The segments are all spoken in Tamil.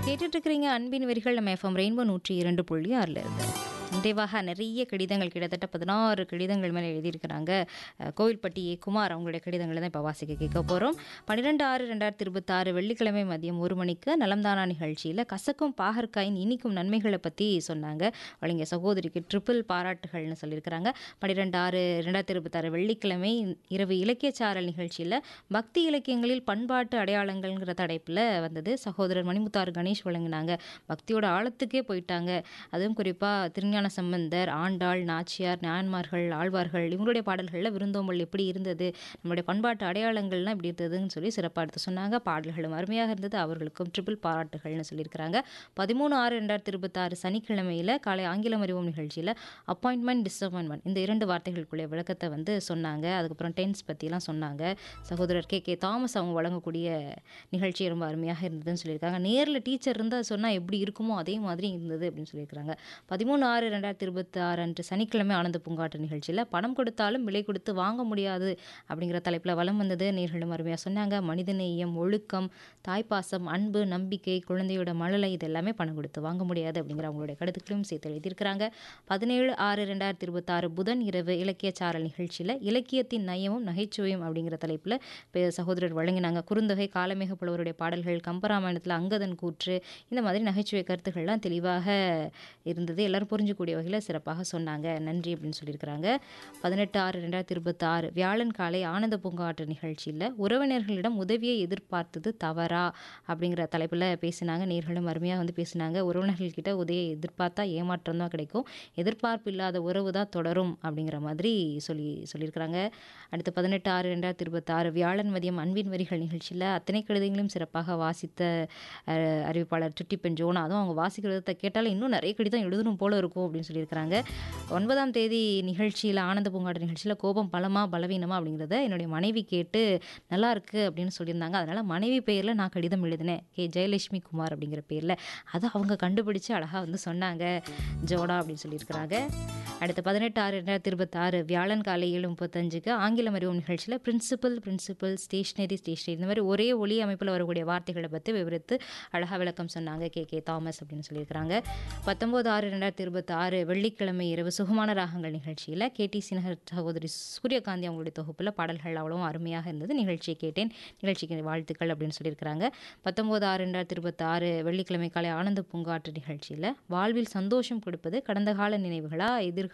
கேட்டுட்டு இருக்கிறீங்க அன்பின் வரிகள் நம்ம எஃப்எம் ரெயின்போ நூற்றி இரண்டு புள்ளி ஆறில் இருந்து நிறைவாக நிறைய கடிதங்கள் கிட்டத்தட்ட பதினாறு கடிதங்கள் மேலே எழுதியிருக்கிறாங்க அஹ், கோவில்பட்டி ஏ. குமார் அவங்களுடைய கடிதங்களை தான் இப்போ வாசிக்க கேட்க போகிறோம் பன்னிரெண்டு ஆறு ரெண்டாயிரத்தி இருபத்தாறு வெள்ளிக்கிழமை மதியம் ஒரு மணிக்கு நலம்தானா நிகழ்ச்சியில் கசக்கும் பாகற்காயின் இனிக்கும் நன்மைகளை பற்றி சொன்னாங்க வழங்கிய சகோதரிக்கு ட்ரிபிள் பாராட்டுகள்னு சொல்லியிருக்கிறாங்க பன்னிரெண்டு ஆறு ரெண்டாயிரத்தி இருபத்தாறு வெள்ளிக்கிழமை இரவு இலக்கியச்சாரல் நிகழ்ச்சியில் பக்தி இலக்கியங்களில் பண்பாட்டு அடையாளங்கள்ங்கிற தலைப்பில் வந்தது சகோதரர் மணிமுத்தார் கணேஷ் வழங்கினாங்க பக்தியோட ஆழத்துக்கே போயிட்டாங்க அதுவும் குறிப்பாக திருஞான சம்பந்தர் ஆண்டாள் நாச்சியார் நாயன்மார்கள் ஆழ்வார்கள் இவங்களுடைய பாடல்களில் விருந்தோம்பல் எப்படி இருந்தது நம்மளுடைய பண்பாட்டு அடையாளங்கள்லாம் இப்படி இருந்ததுன்னு சொல்லி சிறப்பாக எடுத்து சொன்னாங்க பாடல்களும் அருமையாக இருந்தது அவர்களுக்கும் ட்ரிபிள் பாராட்டுகள்னு சொல்லியிருக்கிறாங்க பதிமூணு ஆறு ரெண்டாயிரத்தி இருபத்தாறு சனிக்கிழமையில் காலை ஆங்கிலம் அறிவோம் நிகழ்ச்சியில் அப்பாயின்மெண்ட் டிசப்பாயின்மெண்ட் இந்த இரண்டு வார்த்தைகளுக்குள்ளே விளக்கத்தை வந்து சொன்னாங்க அதுக்கப்புறம் டென்ஸ் பற்றிலாம் சொன்னாங்க சகோதரர் கே கே தாமஸ் அவங்க வழங்கக்கூடிய நிகழ்ச்சி ரொம்ப அருமையாக இருந்ததுன்னு சொல்லியிருக்காங்க நேரில் டீச்சர் இருந்தால் சொன்னால் எப்படி இருக்குமோ அதே மாதிரி இருந்தது அப்படின்னு சொல்லியிருக்காங்க பதிமூணு ஆறு ரெண்டாயிரத்தி இருபத்தி ஆறு அன்று சனிக்கிழமை ஆனந்த பூங்காற்று நிகழ்ச்சியில் பணம் கொடுத்தாலும் விலை கொடுத்து வாங்க முடியாது அப்படிங்கிற தலைப்பில் வலம் வந்தது நேர்களும் அருமையாக சொன்னாங்க மனிதநேயம் ஒழுக்கம் தாய்ப்பாசம் அன்பு நம்பிக்கை குழந்தையோட மழலை இது எல்லாமே பணம் கொடுத்து வாங்க முடியாது அப்படிங்கிற அவங்களுடைய கருத்துக்களையும் சேர்த்து எழுதியிருக்கிறாங்க பதினேழு ஆறு ரெண்டாயிரத்தி இருபத்தாறு புதன் இரவு இலக்கியச்சாரல் நிகழ்ச்சியில் இலக்கியத்தின் நயமும் நகைச்சுவையும் அப்படிங்கிற தலைப்பில் இப்போ சகோதரர் வழங்கினாங்க குறுந்தொகை காலமேக புலவருடைய பாடல்கள் கம்பராமாயணத்தில் அங்கதன் கூற்று இந்த மாதிரி நகைச்சுவை கருத்துக்கள்லாம் தெளிவாக இருந்தது எல்லாரும் புரிஞ்சக்கூடிய வகையில் சிறப்பாக சொன்னாங்க நன்றி அப்படின்னு சொல்லியிருக்கிறாங்க பதினெட்டு ஆறு ரெண்டாயிரத்தி இருபத்தி ஆறு வியாழன் காலை ஆனந்த பூங்காற்று நிகழ்ச்சியில் உறவினர்களிடம் உதவியை எதிர்பார்த்தது தவறா அப்படிங்கிற தலைப்பில் பேசினாங்க நேர்களும் அருமையாக வந்து பேசினாங்க உறவினர்கள்கிட்ட உதவியை எதிர்பார்த்தா ஏமாற்றம் தான் கிடைக்கும் எதிர்பார்ப்பு இல்லாத உறவு தான் தொடரும் அப்படிங்கிற மாதிரி சொல்லி சொல்லியிருக்கிறாங்க அடுத்து பதினெட்டு ஆறு ரெண்டாயிரத்தி இருபத்தாறு வியாழன் மதியம் அன்பின் வரிகள் நிகழ்ச்சியில் அத்தனை கடிதங்களையும் சிறப்பாக வாசித்த அஹ், அறிவிப்பாளர் சுட்டிப்பெண் ஜோனா அதுவும் அவங்க வாசிக்கிறத கேட்டாலே இன்னும் நிறைய கடிதம் எழுதணும் போல இருக்கும் அப்படின்னு சொல்லியிருக்கிறாங்க ஒன்பதாம் தேதி நிகழ்ச்சியில் ஆனந்த பூங்காட்டு நிகழ்ச்சியில் கோபம் பலமா பலவீனமா அப்படிங்கிறத என்னுடைய மனைவி கேட்டு நல்லா இருக்கு அப்படின்னு சொல்லியிருந்தாங்க அதனால் மனைவி பெயரில் நான் கடிதம் எழுதினேன் கே ஜெயலட்சுமி குமார் அப்படிங்கிற பேரில் அதை அவங்க கண்டுபிடிச்சு அழகாக வந்து சொன்னாங்க ஜோடா அப்படின்னு சொல்லியிருக்கிறாங்க அடுத்து பதினெட்டு ஆறு ரெண்டாயிரத்தி இருபத்தாறு வியாழன் காலை ஏழு முப்பத்தஞ்சுக்கு ஆங்கிலம் அறிவும் நிகழ்ச்சியில் பிரின்சிபல் பிரின்சிபல் ஸ்டேஷ்னரி ஸ்டேஷ்னரி இந்த மாதிரி ஒரே ஒலி அமைப்பில் வரக்கூடிய வார்த்தைகளை பற்றி விவரித்து அழகாக விளக்கம் சொன்னாங்க கே கே தாமஸ் அப்படின்னு சொல்லியிருக்கிறாங்க பத்தொம்போது ஆறு ரெண்டாயிரத்தி இருபத்தாறு வெள்ளிக்கிழமை இரவு சுகமான ராகங்கள் நிகழ்ச்சியில் கேடிசி நகர் சகோதரி சூரியகாந்தி அவங்களுடைய தொகுப்பில் பாடல்கள் அவ்வளவும் அருமையாக இருந்தது நிகழ்ச்சியை கேட்டேன் நிகழ்ச்சிக்கு வாழ்த்துக்கள் அப்படின்னு சொல்லியிருக்கிறாங்க பத்தொம்போது ஆறு ரெண்டாயிரத்தி இருபத்தாறு வெள்ளிக்கிழமை காலை ஆனந்த பூங்காற்று நிகழ்ச்சியில் வாழ்வில் சந்தோஷம் கொடுப்பது கடந்த கால நினைவுகளா எதிர்கால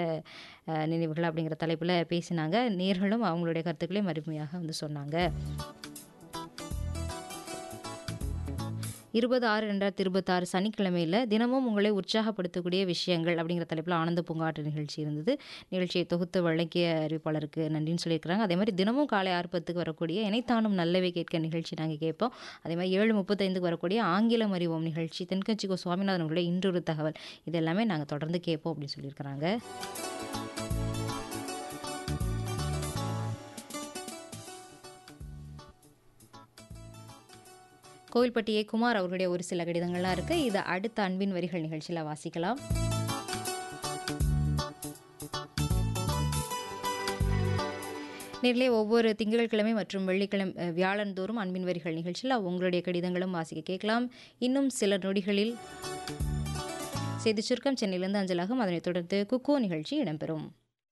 அஹ், நினைவுகளா அப்படிங்கிற தலைப்பில் பேசினாங்க நேர்களும் அவங்களுடைய கருத்துக்களையும் அருமையாக வந்து சொன்னாங்க இருபது ஆறு ரெண்டாயிரத்தி இருபத்தாறு சனிக்கிழமையில் தினமும் உங்களை உற்சாகப்படுத்தக்கூடிய விஷயங்கள் அப்படிங்கிற தலைப்பில் ஆனந்த பூங்காற்று நிகழ்ச்சி இருந்தது நிகழ்ச்சியை தொகுத்து வழங்கிய அறிவிப்பாளருக்கு நன்றின்னு சொல்லியிருக்கிறாங்க அதே மாதிரி தினமும் காலை ஆறு பத்துக்கு வரக்கூடிய இணைத்தானும் நல்லவை கேட்க நிகழ்ச்சி நாங்கள் கேட்போம் அதே மாதிரி ஏழு முப்பத்தைந்துக்கு வரக்கூடிய ஆங்கிலம் அறிவோம் நிகழ்ச்சி தென்கட்சிக்கோ சுவாமிநாதன் அவர்களுடைய இன்றொரு தகவல் இது எல்லாமே நாங்கள் தொடர்ந்து கேட்போம் அப்படின்னு சொல்லியிருக்கிறாங்க கோவில்பட்டி ஏ. குமார் அவர்களுடைய ஒரு சில கடிதங்கள்லாம் இருக்குது இதை அடுத்த அன்பின் வரிகள் நிகழ்ச்சியில் வாசிக்கலாம் நேரிலே ஒவ்வொரு திங்கட்கிழமை மற்றும் வெள்ளிக்கிழமை அஹ், வியாழன்தோறும் அன்பின் வரிகள் நிகழ்ச்சியில் உங்களுடைய கடிதங்களும் வாசிக்க கேட்கலாம் இன்னும் சில நொடிகளில் செய்தி சுருக்கம் சென்னையிலிருந்து அஞ்சலாகும் அதனைத் தொடர்ந்து குக்கோ நிகழ்ச்சி இடம்பெறும்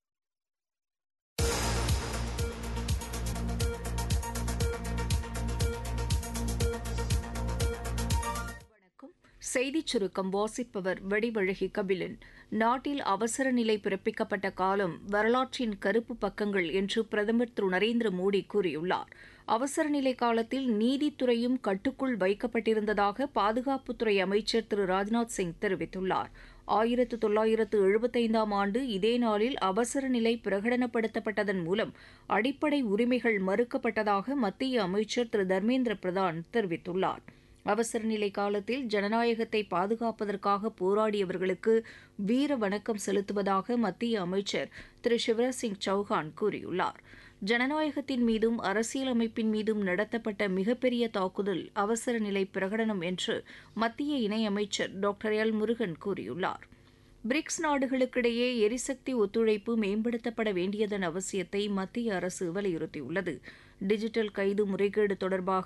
வணக்கம் செய்திச் சுருக்கம் வாசிப்பவர் வெடிவழகி கபிலன் நாட்டில் அவசர நிலை பிறப்பிக்கப்பட்ட காலம் வரலாற்றின் கருப்பு பக்கங்கள் என்று பிரதமர் திரு நரேந்திர மோடி கூறியுள்ளார் அவசர நிலை காலத்தில் நீதித்துறையும் கட்டுக்குள் வைக்கப்பட்டிருந்ததாக பாதுகாப்புத்துறை அமைச்சர் திரு ராஜ்நாத் சிங் தெரிவித்துள்ளார் ஆயிரத்து தொள்ளாயிரத்து எழுபத்தைந்தாம் ஆண்டு இதே நாளில் அவசர நிலை பிரகடனப்படுத்தப்பட்டதன் மூலம் அடிப்படை உரிமைகள் மறுக்கப்பட்டதாக மத்திய அமைச்சர் திரு தர்மேந்திர பிரதான் தெரிவித்துள்ளார் அவசர நிலை காலத்தில் ஜனநாயகத்தை பாதுகாப்பதற்காக போராடியவர்களுக்கு வீர வணக்கம் செலுத்துவதாக மத்திய அமைச்சர் திரு சிவராஜ் சிங் சௌஹான் கூறியுள்ளார் ஜனநாயகத்தின் மீதும் அரசியலமைப்பின் மீதும் நடத்தப்பட்ட மிகப்பெரிய தாக்குதல் அவசர நிலை பிரகடனம் என்று மத்திய இணையமைச்சர் டாக்டர் எல் முருகன் கூறியுள்ளார் பிரிக்ஸ் நாடுகளுக்கிடையே எரிசக்தி ஒத்துழைப்பு மேம்படுத்தப்பட வேண்டியதன் அவசியத்தை மத்திய அரசு வலியுறுத்தியுள்ளது டிஜிட்டல் கைது முறைகேடு தொடர்பாக